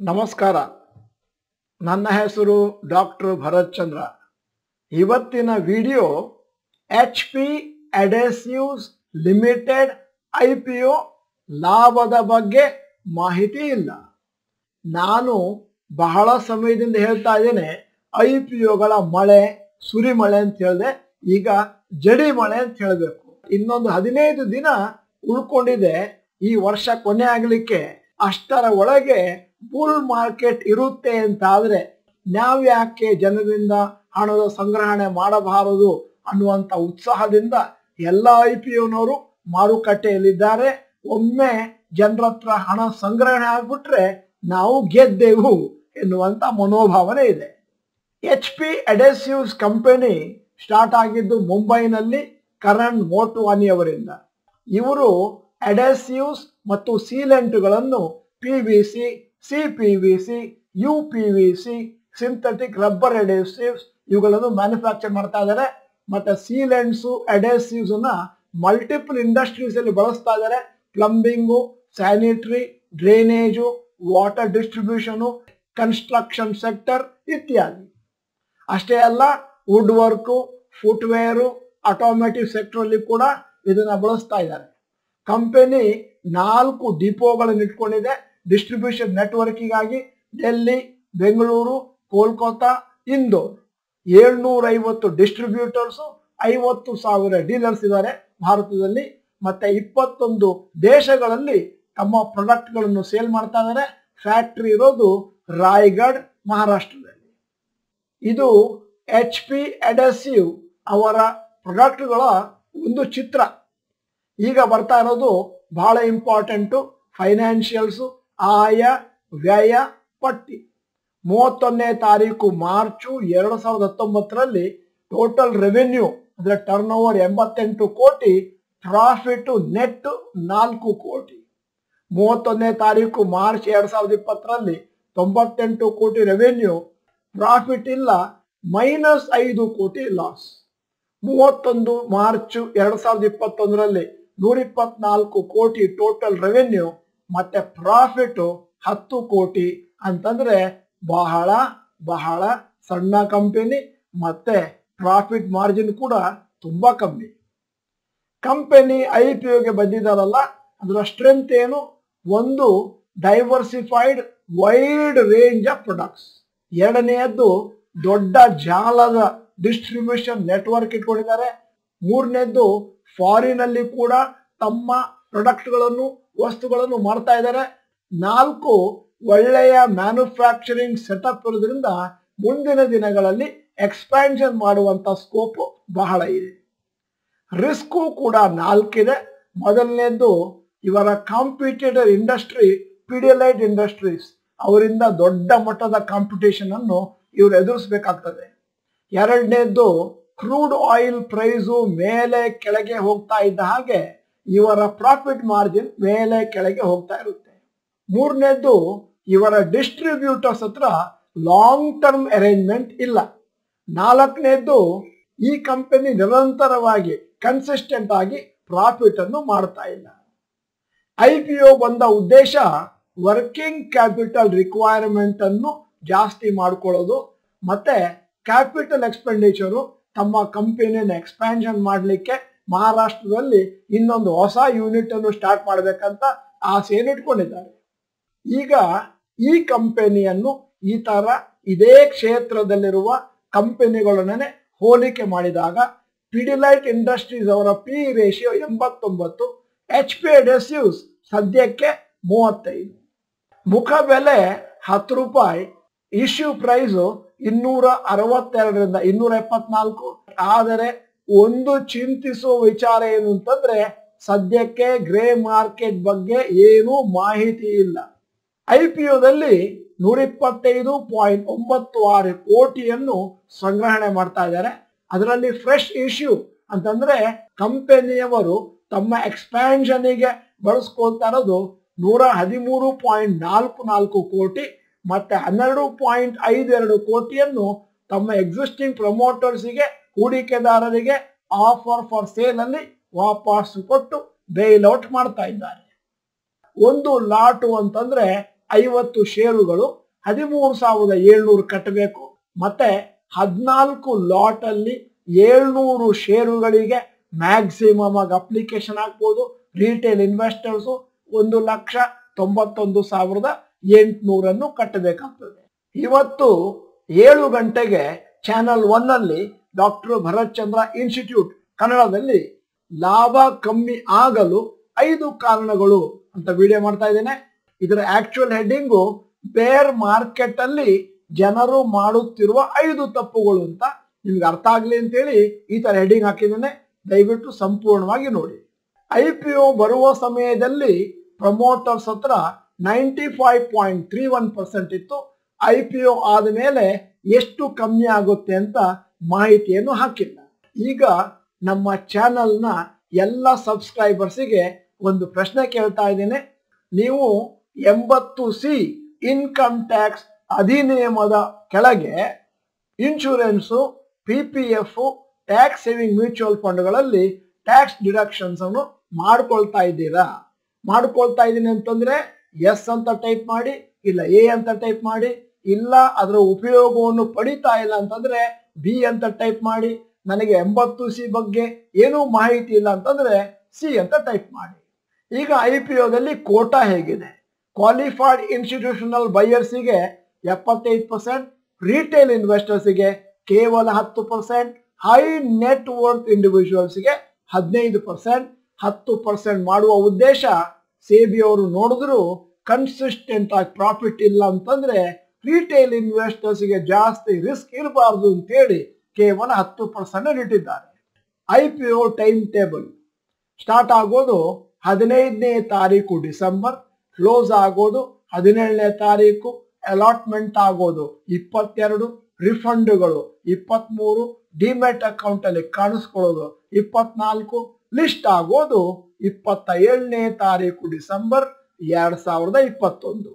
ನಮಸ್ಕಾರ ನನ್ನ ಹೆಸರು ಡಾಕ್ಟರ್ ಭರತ್ ಚಂದ್ರ ಇವತ್ತಿನ video H P adhesives limited I P O ಲಾಭದ ಬಗ್ಗೆ ಮಾಹಿತಿ ಇಲ್ಲ ನಾನು ಬಹಳ ಸಮಯದಿಂದ ಹೇಳ್ತಾ ಇದ್ದೇನೆ ಐ ಪಿ ಒಗಳ ಮಳೆ ಸುರಿಮಳೆ ಅಂತ ಹೇಳಿದೆ ಈಗ ಜಡಿ ಮಳೆ ಅಂತ ಹೇಳಬೇಕು ಇನ್ನೊಂದು ಹದಿನೈದು ದಿನ ಉಳ್ಕೊಂಡಿದೆ ಈ ವರ್ಷ ಕೊನೆ ಆಗ್ಲಿಕ್ಕೆ ಅಷ್ಟರ ಒಳಗೆ ಬುಲ್ ಮಾರ್ಕೆಟ್ ಇರುತ್ತೆ ಅಂತ ಆದ್ರೆ ನಾವ್ಯಾಕೆ ಜನರಿಂದ ಹಣದ ಸಂಗ್ರಹಣೆ ಮಾಡಬಾರದು ಅನ್ನುವಂತ ಉತ್ಸಾಹದಿಂದ ಎಲ್ಲ ಐ ಪಿ ಒನವರು ಮಾರುಕಟ್ಟೆಯಲ್ಲಿದ್ದಾರೆ ಒಮ್ಮೆ ಜನರ ಹತ್ರ ಹಣ ಸಂಗ್ರಹಣೆ ಆಗ್ಬಿಟ್ರೆ ನಾವು ಗೆದ್ದೆವು ಎನ್ನುವಂತ ಮನೋಭಾವನೆ ಇದೆ H P adhesives company start ಆಗಿದ್ದು ಮುಂಬೈನಲ್ಲಿ ಕರಣ್ ಮೋಟ್ವಾನಿ ಅವರಿಂದ ಇವರು ಅಡೆಸಿವ್ಸ್ ಮತ್ತು ಸೀಲೆಂಟ್ಗಳನ್ನು P V C C P V C U P V C synthetic rubber adhesives ಇವುಗಳನ್ನು ಮ್ಯಾನುಫ್ಯಾಕ್ಚರ್ ಮಾಡ್ತಾ ಇದ್ದಾರೆ ಮತ್ತೆ ಸೀಲೆಂಟ್ಸು ಅಡೆಸಿವ್ಸ್ ಅನ್ನ ಮಲ್ಟಿಪಲ್ ಇಂಡಸ್ಟ್ರೀಸ್ ಅಲ್ಲಿ ಬಳಸ್ತಾ ಇದ್ದಾರೆ plumbing sanitary drainage water distribution construction sector ಇತ್ಯಾದಿ ಅಷ್ಟೇ ಅಲ್ಲ wood work footwear automotive sector ಅಲ್ಲಿ ಕೂಡ ಇದನ್ನ ಬಳಸ್ತಾ ಇದ್ದಾರೆ ಕಂಪನಿ ನಾಲ್ಕು ಡಿಪೋಗಳನ್ನು ಇಟ್ಕೊಂಡಿದೆ ಡಿಸ್ಟ್ರಿಬ್ಯೂಷನ್ ನೆಟ್ವರ್ಕಿಗಾಗಿ ಡೆಲ್ಲಿ ಬೆಂಗಳೂರು ಕೋಲ್ಕತ್ತಾ ಇಂದೋರ್ ಏಳ್ನೂರ ಐವತ್ತು ಡಿಸ್ಟ್ರಿಬ್ಯೂಟರ್ಸ್ ಐವತ್ತು ಸಾವಿರ ಡೀಲರ್ಸ್ ಇದ್ದಾರೆ ಭಾರತದಲ್ಲಿ ಮತ್ತೆ ಇಪ್ಪತ್ತೊಂದು ದೇಶಗಳಲ್ಲಿ ತಮ್ಮ ಪ್ರಾಡಕ್ಟ್ಗಳನ್ನು ಸೇಲ್ ಮಾಡ್ತಾ ಇದ್ದಾರೆ ಫ್ಯಾಕ್ಟರಿ ಇರೋದು ರಾಯ್ಗಢ್ ಮಹಾರಾಷ್ಟ್ರದಲ್ಲಿ ಇದು ಎಚ್ ಪಿ ಅಡೆಸಿವ್ ಅವರ ಪ್ರಾಡಕ್ಟ್ಗಳ ಒಂದು ಚಿತ್ರ ಈಗ ಬರ್ತಾ ಇರೋದು ಬಹಳ ಇಂಪಾರ್ಟೆಂಟು ಫೈನಾನ್ಷಿಯಲ್ಸು ಆಯ ವ್ಯಯ ಪಟ್ಟಿ ಮೂವತ್ತೊಂದನೇ ತಾರೀಕು ಮಾರ್ಚು ಎರಡು ಸಾವಿರದ ಹತ್ತೊಂಬತ್ತರಲ್ಲಿ ಟೋಟಲ್ ರೆವೆನ್ಯೂ ಅಂದ್ರೆ ಟರ್ನ್ ಓವರ್ ಎಂಬತ್ತೆಂಟು ಕೋಟಿ ಪ್ರಾಫಿಟ್ ನೆಟ್ ನಾಲ್ಕು ಕೋಟಿ ಮೂವತ್ತೊಂದನೇ ತಾರೀಕು ಮಾರ್ಚ್ ಎರಡ್ ಸಾವಿರದ ಇಪ್ಪತ್ತರಲ್ಲಿ ತೊಂಬತ್ತೆಂಟು ಕೋಟಿ ರೆವೆನ್ಯೂ ಪ್ರಾಫಿಟ್ ಇಲ್ಲ ಮೈನಸ್ ಐದು ಕೋಟಿ ಲಾಸ್ ಮೂವತ್ತೊಂದು ಮಾರ್ಚ್ ಎರಡ್ ಸಾವಿರದ ಇಪ್ಪತ್ತೊಂದರಲ್ಲಿ ನೂರ ಇಪ್ಪತ್ನಾಲ್ಕು ಕೋಟಿ ಟೋಟಲ್ ರೆವೆನ್ಯೂ ಮತ್ತೆ ಪ್ರಾಫಿಟ್ ಹತ್ತು ಕೋಟಿ ಅಂತಂದ್ರೆ ಬಹಳ ಬಹಳ ಸಣ್ಣ ಕಂಪನಿ ಮತ್ತೆ ಪ್ರಾಫಿಟ್ ಮಾರ್ಜಿನ್ ಕೂಡ ತುಂಬಾ ಕಮ್ಮಿ ಕಂಪನಿ ಐ ಪಿ ಒಗೆ ಬಂದಿದ್ದಾರಲ್ಲ ಅದರ ಸ್ಟ್ರೆಂತ್ ಏನು ಒಂದು diversified wide range of products ಎರಡನೆಯದ್ದು ದೊಡ್ಡ ಜಾಲದ ಡಿಸ್ಟ್ರಿಬ್ಯೂಷನ್ ನೆಟ್ವರ್ಕ್ ಇಟ್ಕೊಂಡಿದ್ದಾರೆ ಮೂರನೇದ್ದು ಫಾರಿನ್ ಅಲ್ಲಿ ಕೂಡ ತಮ್ಮ ಪ್ರಾಡಕ್ಟ್ಗಳನ್ನು ವಸ್ತುಗಳನ್ನು ಮಾಡ್ತಾ ಇದ್ದಾರೆ ನಾಲ್ಕು ಒಳ್ಳೆಯ ಮ್ಯಾನುಫ್ಯಾಕ್ಚರಿಂಗ್ ಸೆಟಪ್ ಇರೋದ್ರಿಂದ ಮುಂದಿನ ದಿನಗಳಲ್ಲಿ ಎಕ್ಸ್ಪ್ಯಾನ್ಷನ್ ಮಾಡುವಂತ ಸ್ಕೋಪ್ ಬಹಳ ಇದೆ ರಿಸ್ಕು ಕೂಡ ನಾಲ್ಕಿದೆ ಮೊದಲನೇದ್ದು ಇವರ ಕಾಂಪಿಟೇಟರ್ ಇಂಡಸ್ಟ್ರಿ ಪಿಡಿಯಲೈಟ್ ಇಂಡಸ್ಟ್ರೀಸ್ ಅವರಿಂದ ದೊಡ್ಡ ಮಟ್ಟದ ಕಾಂಪಿಟೇಷನ್ ಅನ್ನು ಇವರು ಎದುರಿಸಬೇಕಾಗ್ತದೆ ಎರಡನೇದ್ದು ಕ್ರೂಡ್ ಆಯಿಲ್ ಪ್ರೈಸು ಮೇಲೆ ಕೆಳಗೆ ಹೋಗ್ತಾ ಇದ್ದ ಹಾಗೆ ಇವರ ಪ್ರಾಫಿಟ್ ಮಾರ್ಜಿನ್ ಮೇಲೆ ಕೆಳಗೆ ಹೋಗ್ತಾ ಇರುತ್ತೆ ಮೂರನೇದ್ದು ಇವರ ಡಿಸ್ಟ್ರಿಬ್ಯೂಟರ್ಸ್ ಹತ್ರ ಲಾಂಗ್ ಟರ್ಮ್ ಅರೇಂಜ್ಮೆಂಟ್ ಇಲ್ಲ ನಾಲ್ಕನೇದ್ದು ಈ ಕಂಪನಿ ನಿರಂತರವಾಗಿ ಕನ್ಸಿಸ್ಟೆಂಟ್ ಆಗಿ ಪ್ರಾಫಿಟ್ ಅನ್ನು ಮಾಡ್ತಾ ಇಲ್ಲ ಐ ಪಿ ಒ ಬಂದ ಉದ್ದೇಶ ವರ್ಕಿಂಗ್ ಕ್ಯಾಪಿಟಲ್ ರಿಕ್ವೈರ್ಮೆಂಟ್ ಅನ್ನು ಜಾಸ್ತಿ ಮಾಡ್ಕೊಳ್ಳೋದು ಮತ್ತೆ ಕ್ಯಾಪಿಟಲ್ ಎಕ್ಸ್ಪೆಂಡಿಚರು ತಮ್ಮ ಕಂಪನಿನ ಎಕ್ಸ್ಪ್ಯಾನ್ಷನ್ ಮಾಡಲಿಕ್ಕೆ ಮಹಾರಾಷ್ಟ್ರದಲ್ಲಿ ಇನ್ನೊಂದು ಹೊಸ ಯೂನಿಟ್ ಅನ್ನು ಸ್ಟಾರ್ಟ್ ಮಾಡಬೇಕಂತ ಆಸೆಯನ್ನು ಇಟ್ಕೊಂಡಿದ್ದಾರೆ ಈಗ ಈ ಕಂಪನಿಯನ್ನು ಈ ತರ ಇದೇ ಕ್ಷೇತ್ರದಲ್ಲಿರುವ ಕಂಪನಿಗಳನ್ನೇ ಹೋಲಿಕೆ ಮಾಡಿದಾಗ ಪಿಡಿಲೈಟ್ ಇಂಡಸ್ಟ್ರೀಸ್ ಅವರ ಪಿ ರೇಷಿಯೋ ಎಂಬತ್ತೊಂಬತ್ತು ಎಚ್ ಪಿ ಅಡೆಸಿವ್ಸ್ ಸದ್ಯಕ್ಕೆ ಮೂವತ್ತೈದು ಮುಖ ಬೆಲೆ ಹತ್ತು ರೂಪಾಯಿ ಇಶ್ಯೂ ಪ್ರೈಸು ಇನ್ನೂರ ಅರವತ್ತೆರಡರಿಂದ ಇನ್ನೂರ ಎಪ್ಪತ್ನಾಲ್ಕು ಆದರೆ ಒಂದು ಚಿಂತಿಸುವ ವಿಚಾರ ಏನು ಅಂತಂದ್ರೆ ಸದ್ಯಕ್ಕೆ ಗ್ರೇ ಮಾರ್ಕೆಟ್ ಬಗ್ಗೆ ಏನೂ ಮಾಹಿತಿ ಇಲ್ಲ ಐ ಪಿ ಒದಲ್ಲಿ ನೂರ ಇಪ್ಪತ್ತೈದು ಪಾಯಿಂಟ್ ಒಂಬತ್ತು ಆರು ಕೋಟಿಯನ್ನು ಸಂಗ್ರಹಣೆ ಮಾಡ್ತಾ ಇದ್ದಾರೆ ಅದರಲ್ಲಿ ಫ್ರೆಶ್ ಇಶ್ಯೂ ಅಂತಂದ್ರೆ ಕಂಪನಿಯವರು ತಮ್ಮ ಎಕ್ಸ್ಪ್ಯಾನ್ಷನ್ಗೆ ಬಳಸ್ಕೊಳ್ತಾ ಇರೋದು ನೂರ ಹದಿಮೂರು ಪಾಯಿಂಟ್ ನಾಲ್ಕು ನಾಲ್ಕು ಕೋಟಿ ಮತ್ತೆ ಹನ್ನೆರಡು ಪಾಯಿಂಟ್ ಐದು ಎರಡು ಕೋಟಿಯನ್ನು ತಮ್ಮ ಎಕ್ಸಿಸ್ಟಿಂಗ್ ಪ್ರಮೋಟರ್ಸ್ಗೆ ಹೂಡಿಕೆದಾರರಿಗೆ ಆಫರ್ ಫಾರ್ ಸೇಲ್ ಅಲ್ಲಿ ವಾಪಸ್ ಕೊಟ್ಟು ಬೇಲ್ ಔಟ್ ಮಾಡ್ತಾ ಇದ್ದಾರೆ ಒಂದು ಲಾಟು ಅಂತಂದ್ರೆ ಐವತ್ತು ಷೇರುಗಳು ಹದಿಮೂರು ಸಾವಿರದ ಏಳ್ನೂರು ಕಟ್ಟಬೇಕು ಮತ್ತೆ ಹದಿನಾಲ್ಕು ಲಾಟ್ ಅಲ್ಲಿ ಏಳ್ನೂರು ಷೇರುಗಳಿಗೆ ಮ್ಯಾಕ್ಸಿಮಮ್ ಆಗಿ ಅಪ್ಲಿಕೇಶನ್ ಹಾಕ್ಬೋದು ರಿಟೇಲ್ ಇನ್ವೆಸ್ಟರ್ಸ್ ಒಂದು ಲಕ್ಷ ತೊಂಬತ್ತೊಂದು ಸಾವಿರದ ಎಂಟುನೂರನ್ನು ಕಟ್ಟಬೇಕಾಗ್ತದೆ ಇವತ್ತು ಏಳು ಗಂಟೆಗೆ ಚಾನಲ್ ಒನ್ ಅಲ್ಲಿ ಡಾಕ್ಟರ್ ಭರತ್ ಚಂದ್ರ ಇನ್ಸ್ಟಿಟ್ಯೂಟ್ ಕನ್ನಡದಲ್ಲಿ ಲಾಭ ಕಮ್ಮಿ ಆಗಲು ಐದು ಕಾರಣಗಳು ಅಂತ ವಿಡಿಯೋ ಮಾಡ್ತಾ ಇದ್ದೇನೆ ಇದರ ಆಕ್ಚುಯಲ್ ಹೆಡ್ಡಿಂಗು ಬೇರ್ ಮಾರ್ಕೆಟ್ ಅಲ್ಲಿ ಜನರು ಮಾಡುತ್ತಿರುವ ಐದು ತಪ್ಪುಗಳು ಅಂತ ನಿಮ್ಗೆ ಅರ್ಥ ಆಗ್ಲಿ ಅಂತೇಳಿ ಈ ತರ ಹೆಡ್ಡಿಂಗ್ ಹಾಕಿದ್ದೇನೆ ದಯವಿಟ್ಟು ಸಂಪೂರ್ಣವಾಗಿ ನೋಡಿ ಐ ಪಿ ಒ ಬರುವ ಸಮಯದಲ್ಲಿ ಪ್ರಮೋಟರ್ಸ್ ಹತ್ರ ninety five point three one percent ಇತ್ತು ಐ ಪಿ ಒ ಆದಮೇಲೆ ಎಷ್ಟು ಕಮ್ಮಿ ಆಗುತ್ತೆ ಅಂತ ಮಾಹಿತಿಯನ್ನು ಹಾಕಿಲ್ಲ ಈಗ ನಮ್ಮ ಚಾನೆಲ್ನ ಎಲ್ಲ ಸಬ್ಸ್ಕ್ರೈಬರ್ಸಿಗೆ ಒಂದು ಪ್ರಶ್ನೆ ಕೇಳ್ತಾ ಇದ್ದೇನೆ ನೀವು ಎಂಬತ್ತು ಸಿ ಇನ್ಕಮ್ ಟ್ಯಾಕ್ಸ್ ಅಧಿನಿಯಮದ ಕೆಳಗೆ insurance P P F tax saving mutual ಫಂಡ್ಗಳಲ್ಲಿ ಟ್ಯಾಕ್ಸ್ ಡಿಡಕ್ಷನ್ಸ್ ಅನ್ನು ಮಾಡ್ಕೊಳ್ತಾ ಇದ್ದೀರಾ ಮಾಡ್ಕೊಳ್ತಾ ಇದ್ದೀನಿ ಅಂತಂದ್ರೆ ಎಸ್ ಅಂತ ಟೈಪ್ ಮಾಡಿ ಇಲ್ಲ ಎ ಅಂತ ಟೈಪ್ ಮಾಡಿ ಇಲ್ಲ ಅದರ ಉಪಯೋಗವನ್ನು ಪಡಿತಾ ಇಲ್ಲ ಅಂತಂದ್ರೆ ಬಿ ಅಂತ ಟೈಪ್ ಮಾಡಿ ನನಗೆ ಎಂಬತ್ತು ಸಿ ಬಗ್ಗೆ ಏನೂ ಮಾಹಿತಿ ಇಲ್ಲ ಅಂತಂದ್ರೆ ಸಿ ಅಂತ ಟೈಪ್ ಮಾಡಿ ಈಗ ಐ ಪಿ ಒದಲ್ಲಿ ಕೋಟಾ ಹೇಗಿದೆ ಕ್ವಾಲಿಫೈಡ್ ಇನ್ಸ್ಟಿಟ್ಯೂಷನಲ್ ಬೈಯರ್ಸಿಗೆ ಎಪ್ಪತ್ತೈದು ಪರ್ಸೆಂಟ್ ರಿಟೇಲ್ ಇನ್ವೆಸ್ಟರ್ಸ್ಗೆ ಕೇವಲ ಹತ್ತು ಪರ್ಸೆಂಟ್ ಹೈ ನೆಟ್ ವರ್ತ್ ಇಂಡಿವಿಜುವಲ್ಸ್ಗೆ ಹದಿನೈದು ಪರ್ಸೆಂಟ್ ಹತ್ತು ಪರ್ಸೆಂಟ್ ಮಾಡುವ ಉದ್ದೇಶ ಸೇಬಿ ಅವರು ನೋಡಿದ್ರು ಕನ್ಸಿಸ್ಟೆಂಟ್ ಆಗಿ ಪ್ರಾಫಿಟ್ ಇಲ್ಲ ಅಂತಂದ್ರೆ ರಿಟೇಲ್ ಇನ್ವೆಸ್ಟರ್ಸ್ಗೆ ಜಾಸ್ತಿ ರಿಸ್ಕ್ ಇರಬಾರ್ದು ಅಂತೇಳಿ ಕೇವಲ ಹತ್ತು ಪರ್ಸೆಂಟ್ ಇಟ್ಟಿದ್ದಾರೆ I P O time table start ಆಗೋದು ಹದಿನೈದನೇ ತಾರೀಕು ಡಿಸೆಂಬರ್ ಕ್ಲೋಸ್ ಆಗೋದು ಹದಿನೇಳನೇ ತಾರೀಕು ಅಲಾಟ್ಮೆಂಟ್ ಆಗೋದು ಇಪ್ಪತ್ತೆರಡು ರಿಫಂಡ್ಗಳು ಇಪ್ಪತ್ಮೂರು ಡಿಮೆಟ್ ಅಕೌಂಟ್ ಅಲ್ಲಿ ಕಾಣಿಸ್ಕೊಳ್ಳೋದು ಇಪ್ಪತ್ನಾಲ್ಕು ಲಿಸ್ಟ್ ಆಗೋದು ಇಪ್ಪತ್ತ ಏಳನೇ ತಾರೀಕು ಡಿಸೆಂಬರ್ ಎರಡ್ ಸಾವಿರದ ಇಪ್ಪತ್ತೊಂದು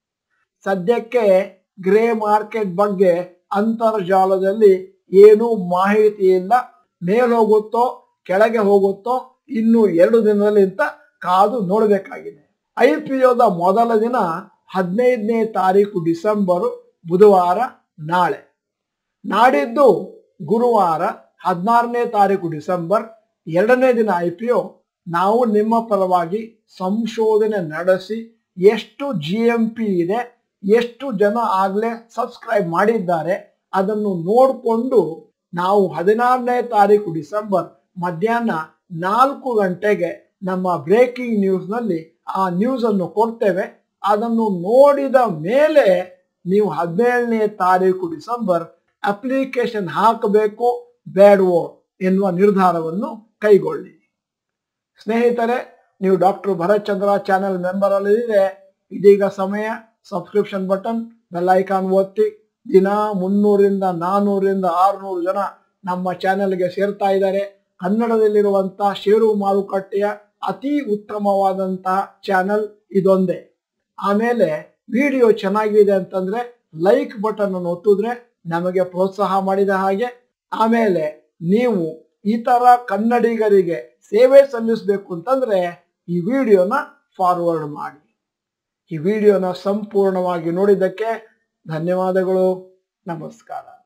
ಸದ್ಯಕ್ಕೆ ಗ್ರೇ ಮಾರ್ಕೆಟ್ ಬಗ್ಗೆ ಅಂತರ್ಜಾಲದಲ್ಲಿ ಏನೂ ಮಾಹಿತಿ ಇಲ್ಲ ಮೇಲ್ ಹೋಗುತ್ತೋ ಕೆಳಗೆ ಹೋಗುತ್ತೋ ಇನ್ನು ಎರಡು ದಿನದಲ್ಲಿ ಅಂತ ಕಾದು ನೋಡಬೇಕಾಗಿದೆ ಐ ಪಿ ಒದ ಮೊದಲ ದಿನ ಹದಿನೈದನೇ ತಾರೀಕು ಡಿಸೆಂಬರು ಬುಧವಾರ ನಾಳೆ ನಾಡಿದ್ದು ಗುರುವಾರ ಹದಿನಾರನೇ ತಾರೀಕು ಡಿಸೆಂಬರ್ ಎರಡನೇ ದಿನ ಐ ಪಿ ಒ ನಾವು ನಿಮ್ಮ ಪರವಾಗಿ ಸಂಶೋಧನೆ ನಡೆಸಿ ಎಷ್ಟು ಜಿ ಎಂ ಪಿ ಇದೆ ಎಷ್ಟು ಜನ ಆಗಲೇ ಸಬ್ಸ್ಕ್ರೈಬ್ ಮಾಡಿದ್ದಾರೆ ಅದನ್ನು ನೋಡಿಕೊಂಡು ನಾವು ಹದಿನಾರನೇ ತಾರೀಕು ಡಿಸೆಂಬರ್ ಮಧ್ಯಾಹ್ನ ನಾಲ್ಕು ಗಂಟೆಗೆ ನಮ್ಮ ಬ್ರೇಕಿಂಗ್ ನ್ಯೂಸ್ನಲ್ಲಿ ಆ ನ್ಯೂಸ್ ಅನ್ನು ಕೊಡ್ತೇವೆ ಅದನ್ನು ನೋಡಿದ ಮೇಲೆ ನೀವು ಹದಿನೇಳನೇ ತಾರೀಕು ಡಿಸೆಂಬರ್ ಅಪ್ಲಿಕೇಶನ್ ಹಾಕಬೇಕು ಬೇಡವೋ ಎನ್ನುವ ನಿರ್ಧಾರವನ್ನು ಕೈಗೊಳ್ಳಿ ಸ್ನೇಹಿತರೆ ನೀವು doctor Bharat Chandra channel member ಅಲ್ಲಿದೆ ಇದೀಗ ಸಮಯ ಸಬ್ಸ್ಕ್ರಿಪ್ಷನ್ ಬಟನ್ ಬೆಲ್ ಐಕಾನ್ ಒತ್ತಿ ದಿನ ಮುನ್ನೂರಿಂದ ನಾನ್ನೂರಿಂದ ಆರುನೂರು ಜನ ನಮ್ಮ ಚಾನೆಲ್ಗೆ ಸೇರ್ತಾ ಇದ್ದಾರೆ ಕನ್ನಡದಲ್ಲಿರುವಂತಹ ಷೇರು ಮಾರುಕಟ್ಟೆಯ ಅತಿ ಉತ್ತಮವಾದಂತಹ ಚಾನೆಲ್ ಇದೊಂದೇ ಆಮೇಲೆ ವಿಡಿಯೋ ಚೆನ್ನಾಗಿದೆ ಅಂತಂದ್ರೆ ಲೈಕ್ ಬಟನ್ ಅನ್ನು ಒತ್ತಿದ್ರೆ ನಮಗೆ ಪ್ರೋತ್ಸಾಹ ಮಾಡಿದ ಹಾಗೆ ಆಮೇಲೆ ನೀವು ಈ ತರ ಕನ್ನಡಿಗರಿಗೆ ಸೇವೆ ಸಲ್ಲಿಸಬೇಕು ಅಂತಂದ್ರೆ ಈ ವಿಡಿಯೋನ ಫಾರ್ವರ್ಡ್ ಮಾಡಿ ಈ ವಿಡಿಯೋನ ಸಂಪೂರ್ಣವಾಗಿ ನೋಡಿದ್ದಕ್ಕೆ ಧನ್ಯವಾದಗಳು ನಮಸ್ಕಾರ